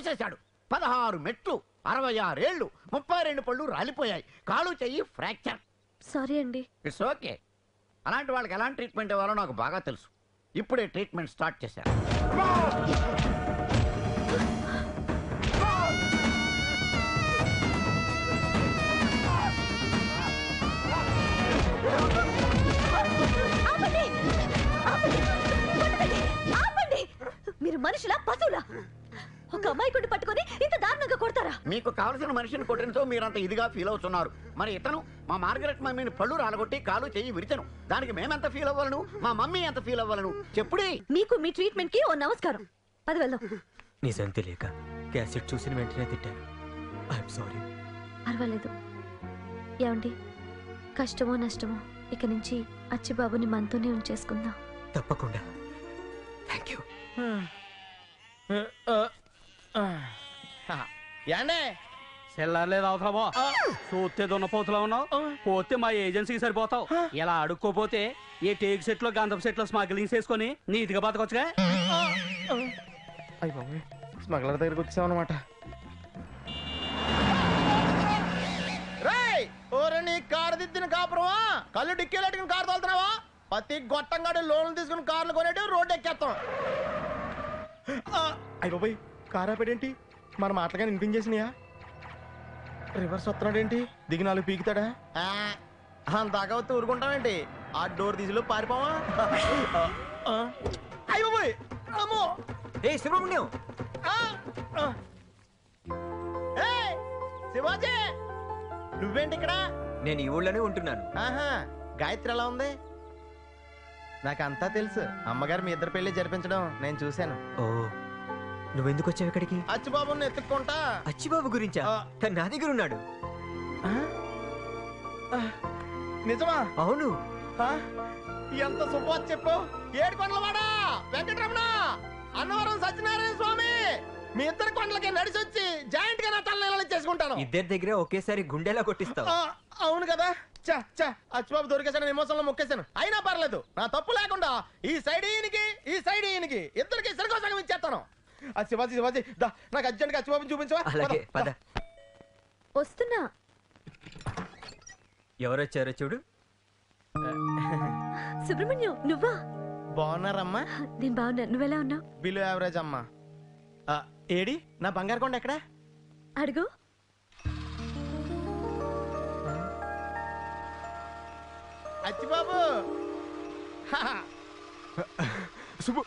తోసేశాడు పదహారు మెట్లు అరవై ఆరేళ్లు ముప్పై రెండు పళ్ళు రాలిపోయాయి కాలు చెయ్యి ఫ్రాక్చర్ సారీ అండి ఇట్స్ ఓకే అలాంటి వాళ్ళకి ఎలాంటి ట్రీట్మెంట్ ఇవ్వాలో నాకు బాగా తెలుసు ఇప్పుడే ట్రీట్మెంట్ స్టార్ట్ చేశాను ఆపండి! ఆపండి! పట్టుకోండి! ఆపండి! మీరు మనుషులా పశువులా ఒక అమాయకుడిని పట్టుకొని ఇంత దారుణంగా కొడతారా మీకు కావలసిన మనిషిని కొట్టినతో మీరంత ఇదిగా ఫీల్ అవుతున్నారు మరి ఇతను మా మార్గరెట్ మమ్మీని పళ్ళు రాలగొట్టి కాలు చెయ్యి విరిచను దానికి మేమెంత ఫీల్ అవ్వాలను మా మమ్మీ ఎంత ఫీల్ అవ్వాలను చెప్పుడే మీకు మీ ట్రీట్మెంట్ కి ఓ నమస్కారం పది వెళ్దాం నిజం తెలియక క్యాసెట్ చూసిన వెంటనే తిట్టాను ఐఎమ్ సారీ పర్వాలేదు ఏమండి కష్టమో నష్టమో ఇక నుంచి అచ్చిబాబుని మనతోనే ఉంచేసుకుందాం తప్పకుండా థ్యాంక్ యూ ఏండే సెల్లార్లేదు అవసరం పో చూస్తే దున్నపోతులో ఉన్నావు పోతే మా ఏజెన్సీకి సరిపోతావు ఇలా అడుక్కోపోతే ఏ టేక్ సెట్ లో గంధం సెట్ లో స్మగ్లింగ్ చేసుకుని నీతిగా బతకొచ్చుగా అయ్యి బాబు స్మగ్లర్ దగ్గరికి వచ్చాం అనమాట రేయ్ ఓరే నీ కారు దిద్దిన కాపురమా కళ్ళు డిక్కీలెట్టుకుని కారు తోలుతున్నావా ప్రతి గొట్టంగాడు లోన్లు తీసుకుని కార్లు కొనేటి రోడ్డు ఎక్కేస్తాం అయ్యి బాబాయ్ కారు ఆపేడేంటి మన మాటలుగా వినిపించేసినాయా రివర్స్ వస్తున్నాడేంటి దిగి నాలుగు పీకుతాడా అంతాక వస్తే ఊరుకుంటామేంటి ఆ డోర్ తీసిలో పారిపోవా అయ్యి బాబాయ్ అమ్మో ఏ సుబ్రహ్మణ్యం ఆ! ఆ! ఏయ్! శివాజీ నువ్వేంటి ఇక్కడ నేను ఈ ఊళ్ళోనే ఉంటున్నాను ఆహా గాయత్రి ఎలా ఉంది నాకంతా తెలుసు అమ్మగారు మీ ఇద్దరు పెళ్లి జరిపించడం నేను చూశాను ఓ నువ్వెందుకు వచ్చావు ఇక్కడికి అచ్చిబాబుని ఎత్తుక్కుంటా అచ్చిబాబు గురించా ఆ. తను నా దగ్గర ఉన్నాడు ఆ? ఆ, నిజమా అవును ఆ? ఎంత శుభవార్త చెప్పు ఏడు కొండలవాడా వెంకటరమణ అన్నవరం సత్యనారాయణ స్వామి మీ ఇద్దరు కొండలకి నడిచి వచ్చి జాయింట్ గా నా తల చేసుకుంటాను ఇద్దరి దగ్గర ఒకేసారి గుండెలా కొట్టిస్తావు ఆ, అవును కదా చా చా అచ్చిబాబు దొరికేసాను ఎమోషన్ లో మొక్కేశాను అయినా పర్లేదు నా తప్పు లేకుండా ఈ సైడ్ ఈయనకి ఈ సైడ్ ఈయనకి ఇద్దరికి సరిగ్గా సగం ఇచ్చేస్తాను ఆ శివాజీ శివాజీ దా నాకు అర్జెంట్ గా అచ్చిబాబుని చూపించవా అలాగే పద, పద దా. వస్తున్నా ఎవరొచ్చారో చూడు సుబ్రహ్మణ్యం నువ్వా బాగున్నారమ్మా నేను బాగున్నా నువ్వెలా ఉన్నావు బిలో యావరేజ్ అమ్మా ఆ, ఏడి నా బంగారు కొండ ఎక్కడా అడుగు అచ్చిబాబు శుభు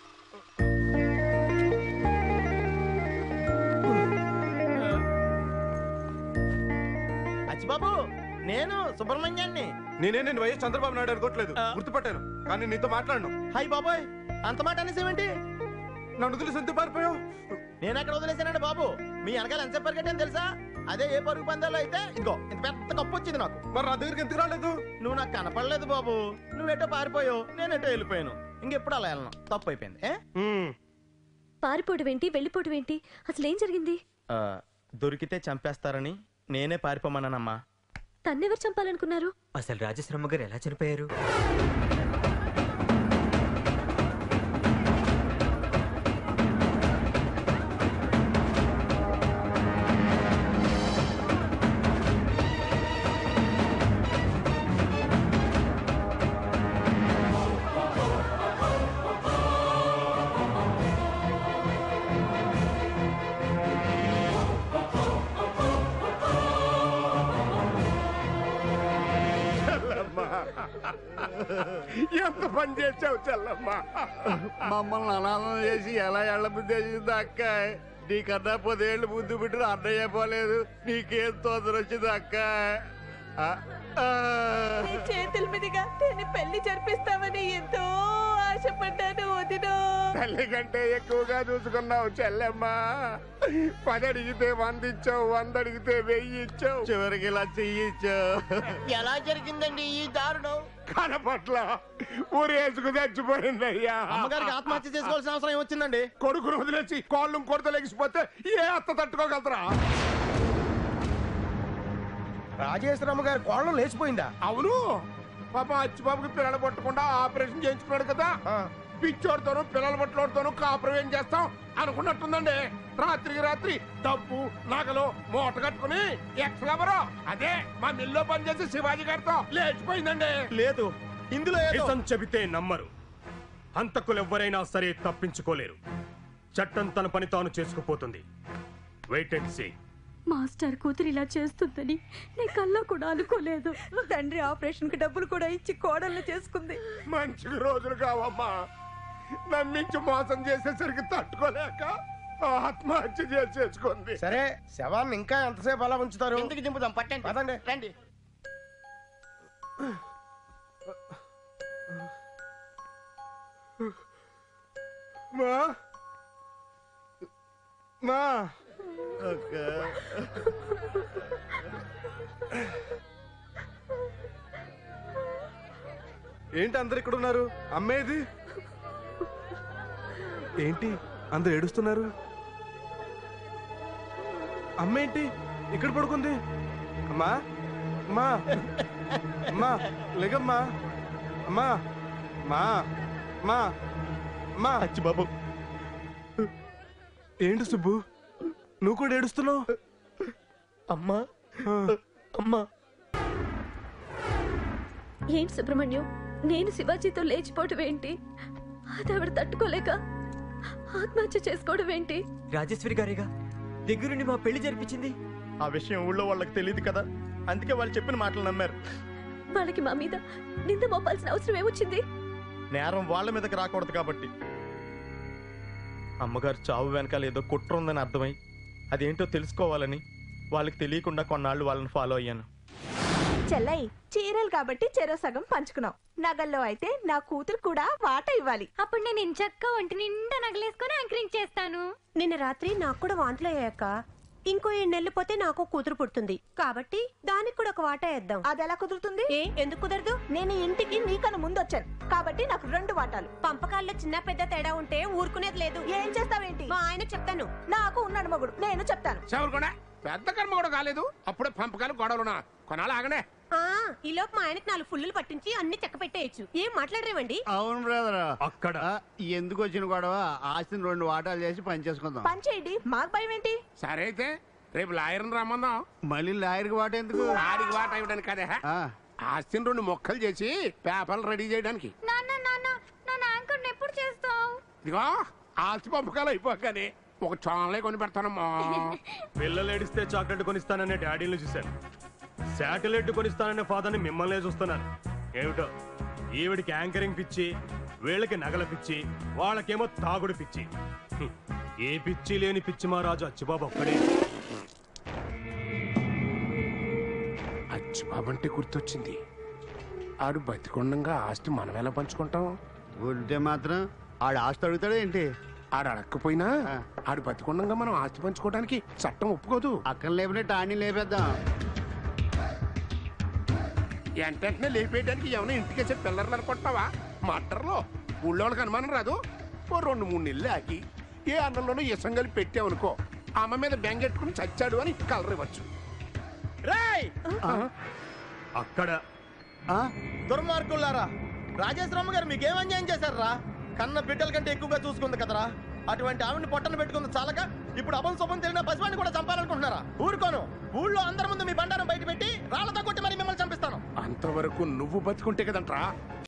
అచ్చిబాబు నేను సుబ్రహ్మణ్యాన్ని నేనే నేను వైఎస్ చంద్రబాబు నాయుడు అనుకోవట్లేదు ఆ. గుర్తుపట్టాను కానీ నీతో మాట్లాడను హాయ్ బాబోయ్ అంత మాట అనేసేమేంటి నన్ను వదిలి సొంత పారిపోయావు నేను ఎక్కడ వదిలేసానండి బాబు మీ వెనకాల ఎంత పరిగెట్టాను తెలుసా అదే ఏ పరుగు పందాలో అయితే ఇదిగో ఇంత పెద్ద కప్పు వచ్చింది నాకు మరి నా దగ్గరికి ఎందుకు రాలేదు నువ్వు నాకు కనపడలేదు బాబు నువ్వెటో పారిపోయావు నేను ఎటో వెళ్ళిపోయాను ఇంకెప్పుడు అలా వెళ్ళను తప్పు అయిపోయింది ఏ? ఉమ్, పారిపోవడం ఏంటి వెళ్ళిపోవడం ఏంటి అసలు ఏం జరిగింది ఆ, దొరికితే చంపేస్తారని నేనే పారిపోమన్నానమ్మా తన్నెవరు చంపాలనుకున్నారు అసలు రాజశ్రమ గారు ఎలా చనిపోయారు ఎంత పని చేసావు చెల్లమ్మా మమ్మల్ని అనాథం చేసి ఎలా ఎళ్ళ బుద్ధేసింది అక్క నీకన్నా పదేళ్ళు ముందు బిడ్డరు అన్నయ్య పోలేదు నీకేం తొందర వచ్చింది అక్క ఆ, ఆ. చేతుల మీదుగా దీన్ని పెళ్లి జరిపిస్తామని ఎంతో ఆశపడ్డాను వదినో తల్లి కంటే ఎక్కువగా చూసుకున్నావు చెల్లెమ్మ పది అడిగితే వంద ఇచ్చావు వంద అడిగితే వెయ్యి ఇచ్చావు చివరికి ఇలా చెయ్యిచ్చావు ఎలా జరిగిందండి ఈ దారుణం కనపట్ల ఊరేసుకు చచ్చిపోయింది అయ్యా అమ్మగారికి ఆత్మహత్య చేసుకోవాల్సిన అవసరం ఏమొచ్చిందండి కొడుకును వదిలేసి కోళ్ళు కొడత లెగిసిపోతే ఏ అత్త తట్టుకోగలరా రాజేశ్వరమ్మ గారి కోళ్ళం లేచిపోయిందా అవును పాప అచ్చిబాబుకి పిల్లలు పట్టకుండా ఆపరేషన్ చేయించుకున్నాడు కదా పిచ్చోడితోనూ పిల్లల పట్లోడితోనూ కాపురం ఏం చేస్తాం అనుకున్నట్టుందండి రాత్రికి రాత్రి డబ్బు నగలు మూట కట్టుకుని ఎక్స్ లవరు అదే మా మిల్లో పనిచేసి శివాజీ గారితో లేచిపోయిందండి లేదు ఇందులో ఏదో నిజం చెబితే నమ్మరు హంతకులెవ్వరైనా సరే తప్పించుకోలేరు చట్టం తన పని తాను చేసుకుపోతుంది వెయిట్ అండ్ సీ మాస్టర్ కూతురు ఇలా చేస్తుందని నేను కల్లా కూడా అనుకోలేదు తండ్రి ఆపరేషన్ కి డబ్బులు కూడా ఇచ్చి కోడళ్ళు చేసుకుంది మంచి రోజులు కావమ్మా నమ్మించి మోసం చేసేసరికి తట్టుకోలేక ఆత్మహత్య చేసేసుకుంది సరే శవాన్ని ఇంకా ఎంతసేపు అలా ఉంచుతారు ఎందుకు దింపుదాం పట్టండి పదండి. రండి మా మా ఏంటి అందరు ఇక్కడ ఉన్నారు అమ్మేది ఏంటి అందరు ఏడుస్తున్నారు అమ్మ ఏంటి ఇక్కడ పడుకుంది అమ్మా అమ్మా అమ్మా లేకమ్మా అమ్మా మా మా అమ్మా అచ్చి బాబు ఏంటి సుబ్బు నువ్వు కూడా ఏడుస్తున్నావు అమ్మా అమ్మా ఏంటి సుబ్రహ్మణ్యం నేను శివాజీతో లేచిపోవడం ఏంటి అది ఆవిడ తట్టుకోలేక ఆత్మహత్య చేసుకోవడం ఏంటి రాజేశ్వరి గారేగా దగ్గరుండి మా పెళ్లి జరిపించింది ఆ విషయం ఊళ్ళో వాళ్ళకి తెలియదు కదా అందుకే వాళ్ళు చెప్పిన మాటలు నమ్మారు వాళ్ళకి మా మీద నింద మోపాల్సిన అవసరం ఏమొచ్చింది నేరం వాళ్ళ మీదకి రాకూడదు కాబట్టి అమ్మగారు చావు వెనకాల ఏదో కుట్ర ఉందని అర్థమై అదేంటో తెలుసుకోవాలని వాళ్ళకి తెలియకుండా కొన్నాళ్ళు వాళ్ళని ఫాలో అయ్యాను చెల్లై చీరలు కాబట్టి చెరో సగం పంచుకున్నాం నగల్లో అయితే నా కూతురు కూడా వాట ఇవ్వాలి అప్పుడు నేను ఇంచక్క ఒంటి నిండా నగలేసుకొని యాంకరింగ్ చేస్తాను నిన్న రాత్రి నాకు కూడా వాంతులు అయ్యాక ఇంకో ఏడు నెలలు పోతే నాకు కూతురు పుడుతుంది కాబట్టి దానికి కూడా ఒక వాటా వేద్దాం అది ఎలా కుదురుతుంది ఏ ఎందుకు కుదరదు నేను ఈ ఇంటికి నీకన్నా ముందు వచ్చాను కాబట్టి నాకు రెండు వాటాలు పంపకాల్లో చిన్న పెద్ద తేడా ఉంటే ఊరుకునేది లేదు ఏం చేస్తావేంటి మా ఆయన చెప్తాను నాకు ఉన్నాడు మగుడు నేను చెప్తాను చెవులు కూడా పెద్ద కర్మ కూడా కాలేదు అప్పుడే పంపకాలు గొడవలునా కొనాలి ఆగనే ఆ ఈలోపు మా ఆయనకి నాలుగు ఫుల్లులు పట్టించి అన్ని చెక్క పెట్టేయచ్చు ఏం మాట్లాడరేవండి అవును బ్రదర్ అక్కడ ఎందుకు వచ్చిన గొడవ ఆస్తిని రెండు వాటాలు చేసి పని చేసుకుందాం పని చేయండి మాకు భయం ఏంటి సరే అయితే రేపు లాయర్ని రమ్మందాం మళ్ళీ లాయర్కి వాట ఎందుకు ఆడికి వాట ఇవ్వడానికి కదే ఆ, ఆస్తిని రెండు మొక్కలు చేసి పేపర్లు రెడీ చేయడానికి నాన్న నాన్న నా యాంకర్ ఎప్పుడు చేస్తావు ఇదిగో ఆస్తి పంపకాలు అయిపోగానే ఒక చాలే కొని పెడతానమ్మా పిల్లలు ఏడిస్తే చాక్లెట్ కొనిస్తాననే డాడీని చూశాను శాటిలైట్ కొనిస్తాననే ఫాదర్ని మిమ్మల్నే చూస్తున్నాను ఏమిటో ఈవిడికి యాంకరింగ్ పిచ్చి వీళ్ళకి నగల పిచ్చి వాళ్ళకేమో తాగుడు పిచ్చి హ్మ్. ఏ పిచ్చి లేని పిచ్చి మా రాజు అచ్చిబాబు ఒక్కడే అచ్చిబాబంటే గుర్తొచ్చింది ఆడు బతికొండంగా ఆస్తి మనం ఎలా పంచుకుంటాం ఉంటే మాత్రం ఆడు ఆస్తి అడుగుతాడు ఏంటి ఆడు అడగకపోయినా ఆ. ఆడు బతికొండంగా మనం ఆస్తి పంచుకోవడానికి చట్టం ఒప్పుకోదు అక్కడ లేపినట్టు ఆడిని లేపేద్దాం వెంటనే లేపేయడానికి ఏమైనా ఇంటికేసే పిల్లర్లు అనుకుంటున్నావా మట్టర్లో ఊళ్ళో వాళ్ళకి అనుమానం రాదు ఓ రెండు మూడు నెలలు ఆగి ఏ అన్నంలోనూ ఇసం కలిపి పెట్టావనుకో అమ్మ మీద బెంగెట్టుకుని చచ్చాడు అని కలర్ ఇవ్వచ్చు రేయ్ అక్కడ ఆ? దుర్మార్గులారా రాజేశ్వరమ్మ గారు మీకేం అన్యాయం చేశారా కన్న బిడ్డల కంటే ఎక్కువగా చూసుకుంది కదరా అటువంటి ఆవిడని పొట్టన పెట్టుకుంది చాలక ఇప్పుడు అభం శుభం తెలియన పసివాడిని కూడా చంపాలనుకుంటున్నారా ఊరుకోను ఊళ్ళో అందరి ముందు మీ బండారం బయట పెట్టి రాళ్లతో కొట్టి మరి మిమ్మల్ని చంపిస్తాను అంతవరకు నువ్వు బతుకుంటే కదంట్రా